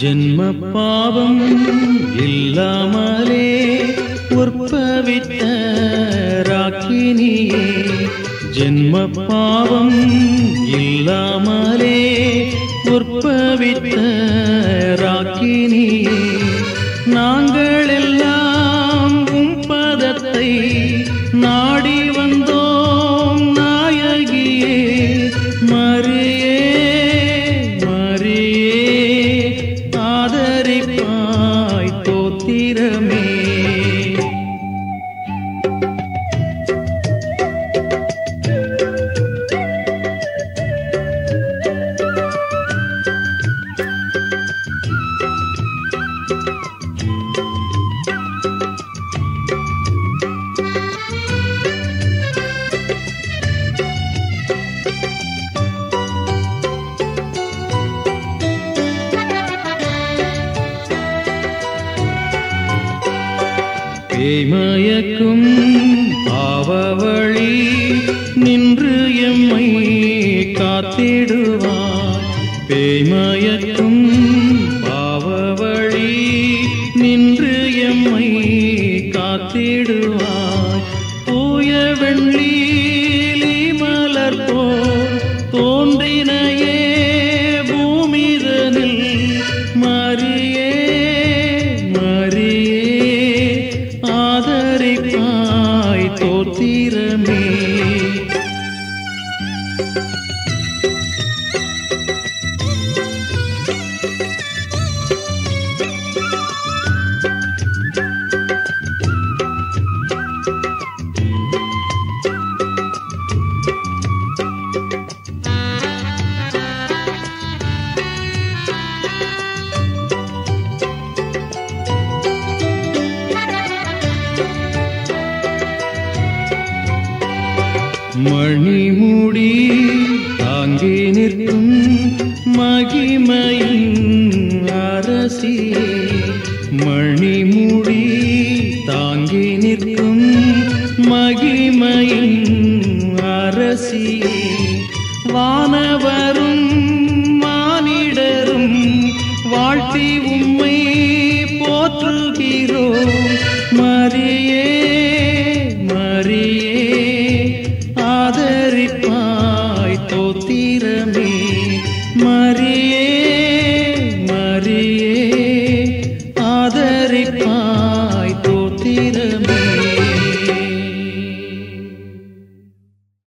ஜென்ம பாவம் இல்லாமலே உற்பவித்த ராக்கினியே ஜென்ம பாவம் இல்லாமலே உற்பவித்த ராக்கினியே நாங்கள் எல்லாம் உம் பதத்தை நாடி வந்தோம் நாயகியே மரியே மரியே ஆதரிப்பாய் தோத்திரமே பேய்மயக்கும் பாவவழி நின்று எம்மை காத்திடுவார் பேய்மயக்கும் பாவவழி நின்று எம்மை காத்திடுவார் தூய வெள்ளீலி மலர் போல் தோன்றினையே பூமிதனில் மரியே மரியே ஆதரிப்பாய் தோத்திரமே மணிமுடி தாங்கி நிற்கும் மகிமையின் அரசியே மணிமுடி தாங்கி நிற்கும் மகிமையின் அரசியே வானவரும் மானிடரும் வாழ்த்தி உம்மை போற்றுகிறோம் மரியே